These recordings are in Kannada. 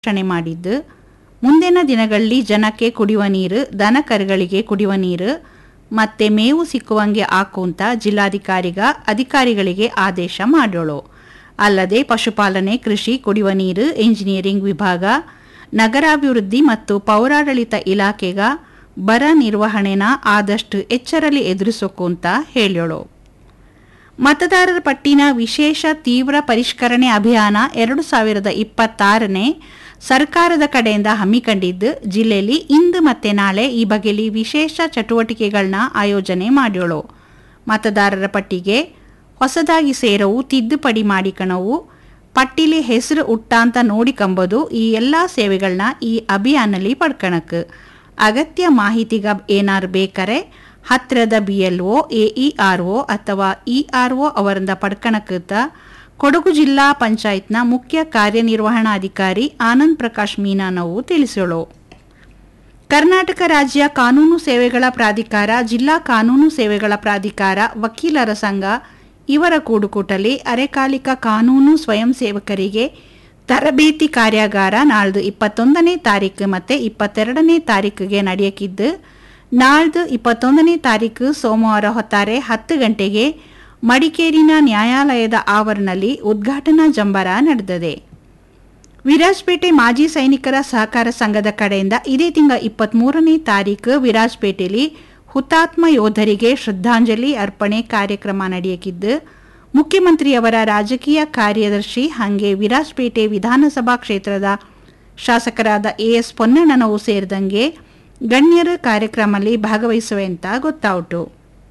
ರಕ್ಷಣೆ ಮಾಡಿದ್ದು ಮುಂದಿನ ದಿನಗಳಲ್ಲಿ ಜನಕ್ಕೆ ಕುಡಿಯುವ ನೀರು ದನ ಕರುಗಳಿಗೆ ಕುಡಿಯುವ ನೀರು ಮತ್ತೆ ಮೇವು ಸಿಕ್ಕುವಂಗೆ ಹಾಕುವಂತ ಜಿಲ್ಲಾಧಿಕಾರಿಗ ಅಧಿಕಾರಿಗಳಿಗೆ ಆದೇಶ ಮಾಡೋಳು ಅಲ್ಲದೆ ಪಶುಪಾಲನೆ ಕೃಷಿ ಕುಡಿಯುವ ನೀರು ಎಂಜಿನಿಯರಿಂಗ್ ವಿಭಾಗ ನಗರಾಭಿವೃದ್ಧಿ ಮತ್ತು ಪೌರಾಡಳಿತ ಇಲಾಖೆಗ ಬರ ನಿರ್ವಹಣೆನ ಆದಷ್ಟು ಎಚ್ಚರಲಿ ಎದುರಿಸೋಕು ಅಂತ ಹೇಳೋಳು ಮತದಾರರ ಪಟ್ಟಿನ ವಿಶೇಷ ತೀವ್ರ ಪರಿಷ್ಕರಣೆ ಅಭಿಯಾನ ಎರಡು ಸಾವಿರದ ಇಪ್ಪತ್ತಾರನೇ ಸರ್ಕಾರದ ಕಡೆಯಿಂದ ಹಮ್ಮಿಕೊಂಡಿದ್ದು ಜಿಲ್ಲೆಯಲ್ಲಿ ಇಂದು ಮತ್ತೆ ನಾಳೆ ಈ ಬಗೆಯಲ್ಲಿ ವಿಶೇಷ ಚಟುವಟಿಕೆಗಳನ್ನ ಆಯೋಜನೆ ಮಾಡೋಳು ಮತದಾರರ ಪಟ್ಟಿಗೆ ಹೊಸದಾಗಿ ಸೇರವು ತಿದ್ದುಪಡಿ ಮಾಡಿಕಣವು ಪಟ್ಟಿಲಿ ಹೆಸರು ಉಟ್ಟಾಂತ ನೋಡಿಕೊಂಬೋದು ಈ ಎಲ್ಲ ಸೇವೆಗಳನ್ನ ಈ ಅಭಿಯಾನಲ್ಲಿ ಪಡ್ಕಣಕ್ ಅಗತ್ಯ ಮಾಹಿತಿಗ ಏನಾರು ಬೇಕಾರೆ ಹತ್ತಿರದ B L O A E R O ಅಥವಾ ಇ ಆರ್ ಒ ಅವರಿಂದ ಪಡ್ಕಣಕ್ಕಂತ ಕೊಡಗು ಜಿಲ್ಲಾ ಪಂಚಾಯತ್ನ ಮುಖ್ಯ ಕಾರ್ಯನಿರ್ವಹಣಾಧಿಕಾರಿ ಆನಂದ್ ಪ್ರಕಾಶ್ ಮೀನಾನವು ತಿಳಿಸೋಳು ಕರ್ನಾಟಕ ರಾಜ್ಯ ಕಾನೂನು ಸೇವೆಗಳ ಪ್ರಾಧಿಕಾರ ಜಿಲ್ಲಾ ಕಾನೂನು ಸೇವೆಗಳ ಪ್ರಾಧಿಕಾರ ವಕೀಲರ ಸಂಘ ಇವರ ಕೂಡುಕೂಟಲಿ ಅರೆಕಾಲಿಕ ಕಾನೂನು ಸ್ವಯಂ ಸೇವಕರಿಗೆ ತರಬೇತಿ ಕಾರ್ಯಾಗಾರ ನಾಳ್ದು ಇಪ್ಪತ್ತೊಂದನೇ ತಾರೀಕು ಮತ್ತು ಇಪ್ಪತ್ತೆರಡನೇ ತಾರೀಕಿಗೆ ನಡೆಯಕ್ಕಿದ್ದು ನಾಳ್ದು ಇಪ್ಪತ್ತೊಂದನೇ ತಾರೀಕು ಸೋಮವಾರ ಹೊತ್ತಾರೆ ಹತ್ತು ಗಂಟೆಗೆ ಮಡಿಕೇರಿನ ನ್ಯಾಯಾಲಯದ ಆವರಣದಲ್ಲಿ ಉದ್ಘಾಟನಾ ಜಂಬರ ನಡೆದಿದೆ ವಿರಾಜಪೇಟೆ ಮಾಜಿ ಸೈನಿಕರ ಸಹಕಾರ ಸಂಘದ ಕಡೆಯಿಂದ ಇದೇ ತಿಂಗಳ ಇಪ್ಪತ್ತ್ಮೂರನೇ ತಾರೀಕು ವಿರಾಜಪೇಟೆಯಲ್ಲಿ ಹುತಾತ್ಮ ಯೋಧರಿಗೆ ಶ್ರದ್ಧಾಂಜಲಿ ಅರ್ಪಣೆ ಕಾರ್ಯಕ್ರಮ ನಡೆಯಕ್ಕಿದ್ದು ಮುಖ್ಯಮಂತ್ರಿಯವರ ರಾಜಕೀಯ ಕಾರ್ಯದರ್ಶಿ ಹಾಗೆ ವಿರಾಜಪೇಟೆ ವಿಧಾನಸಭಾ ಕ್ಷೇತ್ರದ ಶಾಸಕರಾದ ಎಎಸ್ ಪೊನ್ನಣ್ಣನವು ಸೇರಿದಂಗೆ ಗಣ್ಯರು ಕಾರ್ಯಕ್ರಮದಲ್ಲಿ ಭಾಗವಹಿಸುವೆ ಅಂತ ಗೊತ್ತಾಯಿತು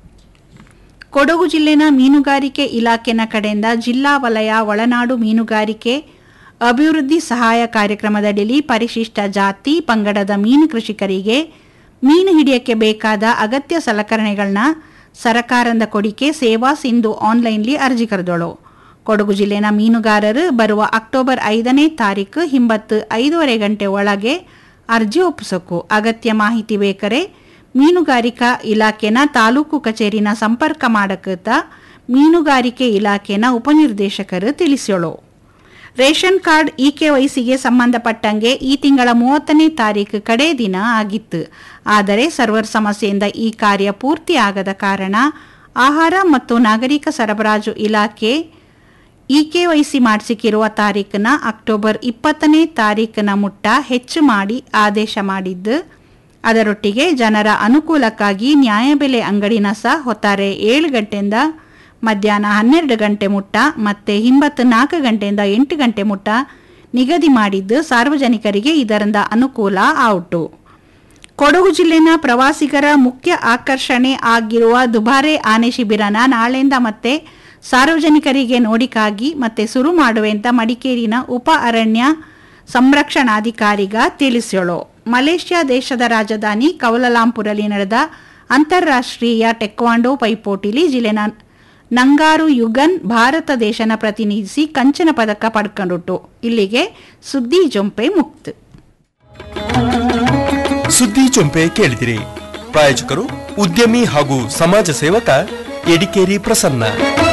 ಕೊಡಗು ಜಿಲ್ಲೆನ ಮೀನುಗಾರಿಕೆ ಇಲಾಖೆನ ಕಡೆಯಿಂದ ಜಿಲ್ಲಾ ವಲಯ ಒಳನಾಡು ಮೀನುಗಾರಿಕೆ ಅಭಿವೃದ್ಧಿ ಸಹಾಯ ಕಾರ್ಯಕ್ರಮದಡಿಯಲ್ಲಿ ಪರಿಶಿಷ್ಟ ಜಾತಿ ಪಂಗಡದ ಮೀನು ಕೃಷಿಕರಿಗೆ ಮೀನು ಹಿಡಿಯಕ್ಕೆ ಬೇಕಾದ ಅಗತ್ಯ ಸಲಕರಣೆಗಳನ್ನ ಸರಕಾರದ ಕೊಡಿಕೆ ಸೇವಾ ಸಿಂಧು ಆನ್ಲೈನ್ಲಿ ಅರ್ಜಿ ಕರೆದೋಳು ಕೊಡಗು ಜಿಲ್ಲೆನ ಮೀನುಗಾರರು ಬರುವ ಅಕ್ಟೋಬರ್ ಐದನೇ ತಾರೀಕು ಹಿಂಬತ್ತು ಐದೂವರೆ ಗಂಟೆ ಒಳಗೆ ಅರ್ಜಿ ಒಪ್ಪಿಸೋಕು ಅಗತ್ಯ ಮಾಹಿತಿ ಬೇಕಾರೆ ಮೀನುಗಾರಿಕಾ ಇಲಾಖೆನ ತಾಲೂಕು ಕಚೇರಿನ ಸಂಪರ್ಕ ಮಾಡಕತ್ತ ಮೀನುಗಾರಿಕೆ ಇಲಾಖೆನ ಉಪನಿರ್ದೇಶಕರು ತಿಳಿಸೋಳು ರೇಷನ್ ಕಾರ್ಡ್ ಇ ಕೆ ವೈಸಿಗೆ ಸಂಬಂಧಪಟ್ಟಂಗೆ ಈ ತಿಂಗಳ ಮೂವತ್ತನೇ ತಾರೀಕು ಕಡೆ ದಿನ ಆಗಿತ್ತು ಆದರೆ ಸರ್ವರ್ ಸಮಸ್ಯೆಯಿಂದ ಈ ಕಾರ್ಯ ಪೂರ್ತಿ ಆಗದ ಕಾರಣ ಆಹಾರ ಮತ್ತು ನಾಗರಿಕ ಸರಬರಾಜು ಇಲಾಖೆ ಇ ಕೆ ವೈಸಿ ಮಾಡಿಸಿಕಿರುವ ತಾರೀಕನ್ನ ಅಕ್ಟೋಬರ್ ಇಪ್ಪತ್ತನೇ ತಾರೀಕಿನ ಮುಟ್ಟ ಹೆಚ್ಚು ಮಾಡಿ ಆದೇಶ ಮಾಡಿದ್ದು ಅದರೊಟ್ಟಿಗೆ ಜನರ ಅನುಕೂಲಕ್ಕಾಗಿ ನ್ಯಾಯಬೆಲೆ ಅಂಗಡಿನ ಸಹ ಹೊತ್ತಾರೆ ಏಳು ಗಂಟೆಯಿಂದ ಮಧ್ಯಾಹ್ನ ಹನ್ನೆರಡು ಗಂಟೆ ಮುಟ್ಟ ಮತ್ತೆ ಹಿಂಬತ್ತು ನಾಲ್ಕು ಗಂಟೆಯಿಂದ ಎಂಟು ಗಂಟೆ ಮುಟ್ಟ ನಿಗದಿ ಮಾಡಿದ್ದು ಸಾರ್ವಜನಿಕರಿಗೆ ಇದರಿಂದ ಅನುಕೂಲ ಆಯಿತು ಕೊಡಗು ಜಿಲ್ಲೆನ ಪ್ರವಾಸಿಗರ ಮುಖ್ಯ ಆಕರ್ಷಣೆ ಆಗಿರುವ ದುಬಾರೆ ಆನೆ ಶಿಬಿರನ ನಾಳೆಯಿಂದ ಮತ್ತೆ ಸಾರ್ವಜನಿಕರಿಗೆ ನೋಡಿಕಾಗಿ ಮತ್ತೆ ಶುರು ಮಾಡುವೆ ಅಂತ ಮಡಿಕೇರಿನ ಉಪ ಅರಣ್ಯ ಸಂರಕ್ಷಣಾಧಿಕಾರಿಗ ತಿಳಿಸೋಳು ಮಲೇಷ್ಯಾ ದೇಶದ ರಾಜಧಾನಿ ಕೌಲಲಾಂಪುರಲ್ಲಿ ನಡೆದ ಅಂತಾರಾಷ್ಟ್ರೀಯ ಟೆಕ್ವಾಂಡೋ ಪೈಪೋಟಿಲಿ ಜಿಲ್ಲೆನ ನಂಗಾರು ಯುಗನ್ ಭಾರತ ದೇಶನ ಪ್ರತಿನಿಧಿಸಿ ಕಂಚಿನ ಪದಕ ಪಡ್ಕೊಂಡಿಟ್ಟು ಇಲ್ಲಿಗೆ ಸುದ್ದಿ ಜೊಂಪೆ ಮುಕ್ತು ಸುದ್ದಿ ಚೊಂಪೆ ಕೇಳಿದಿರಿ ಪ್ರಾಯೋಜಕರು ಉದ್ಯಮಿ ಹಾಗೂ ಸಮಾಜ ಸೇವಕ ಎಡಿಕೇರಿ ಪ್ರಸನ್ನ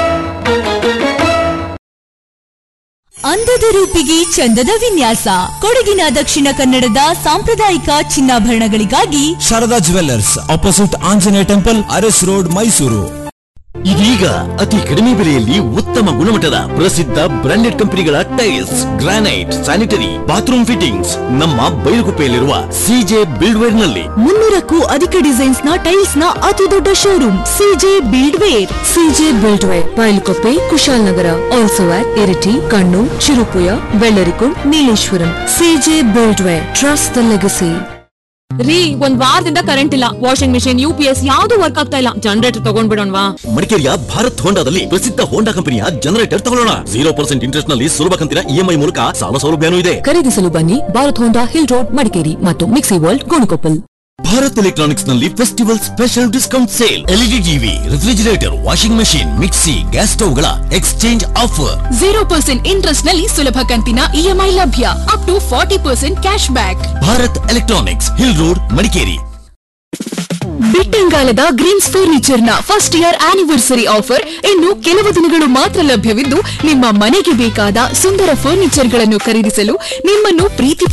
ಅಂದದ ರೂಪಿಗೆ ಚಂದದ ವಿನ್ಯಾಸ ಕೊಡಗಿನ ದಕ್ಷಿಣ ಕನ್ನಡದ ಸಾಂಪ್ರದಾಯಿಕ ಚಿನ್ನಾಭರಣಗಳಿಗಾಗಿ Sharada jewellers opposite Anjaneya temple Aras road Mysuru ಇದೀಗ ಅತಿ ಕಡಿಮೆ ಬೆಲೆಯಲ್ಲಿ ಉತ್ತಮ ಗುಣಮಟ್ಟದ ಪ್ರಸಿದ್ಧ ಬ್ರಾಂಡೆಡ್ ಕಂಪನಿಗಳ tiles granite sanitary bathroom fittings ನಮ್ಮ ಬೈಲುಗುಪ್ಪೆಯಲ್ಲಿರುವ ಸಿಜೆ ಬಿಲ್ಡ್ವೇರ್ ನಲ್ಲಿ ಮುನ್ನೂರಕ್ಕೂ ಅಧಿಕ ಡಿಸೈನ್ಸ್ ನ ಟೈಲ್ಸ್ ನ ಅತಿ ದೊಡ್ಡ showroom CJ buildware CJ buildware Bylakuppe Kushalnagar also at Iritty Kannur Cherupuzha Vellarikundu Nileshwaram CJ buildware trust the legacy ರೀ ಒಂದ್ ವಾರದಿಂದ ಕರೆಂಟ್ ಇಲ್ಲ washing machine U P S ಯಾವ್ದು ವರ್ಕ್ ಆಗ್ತಾ ಇಲ್ಲ ಜನರೇಟರ್ ತಗೊಂಡ್ಬಿಡೋಣವಾ ಮಡಿಕೇರಿಯ ಭಾರತ್ ಹೋಂಡಾದಲ್ಲಿ ಪ್ರಸಿದ್ಧ ಹೋಂಡಾ ಕಂಪನಿಯ ಜನರೇಟರ್ ತಗೊಳ್ಳೋಣ ಜೀರೋ ಪರ್ಸೆಂಟ್ ಇಂಟ್ರೆಸ್ಟ್ ನಲ್ಲಿ ಸುಲಭ ಕಂತಿನ ಇಎಂಐ ಮೂಲಕ ಸಾಲ ಸೌಲಭ್ಯನೂ ಇದೆ ಖರೀದಿಸಲು ಬನ್ನಿ Bharat Honda hill road Madikeri ಮತ್ತು mixie world Gonikoppal Bharat electronics ನಲ್ಲಿ festival special discount sale LED TV refrigerator washing machine mixie gas ಸ್ಟವ್ಗಳ exchange offer zero percent interest ನಲ್ಲಿ ಸುಲಭ ಕಂತಿನ ಇಎಂಐ ಲಭ್ಯ up to forty percent cash back Bharat electronics hill road Madikeri ಬಿಟ್ಟಂಗಾಲದ ಗ್ರೀನ್ಸ್ ಫರ್ನಿಚರ್ ನ ಫಸ್ಟ್ ಇಯರ್ ಆನಿವರ್ಸರಿ ಆಫರ್ ಇನ್ನು ಕೆಲವು ದಿನಗಳು ಮಾತ್ರ ಲಭ್ಯವಿದ್ದು ನಿಮ್ಮ ಮನೆಗೆ ಬೇಕಾದ ಸುಂದರ ಫರ್ನಿಚರ್ ಗಳನ್ನು ಖರೀದಿಸಲು ನಿಮ್ಮನ್ನು ಪ್ರೀತಿ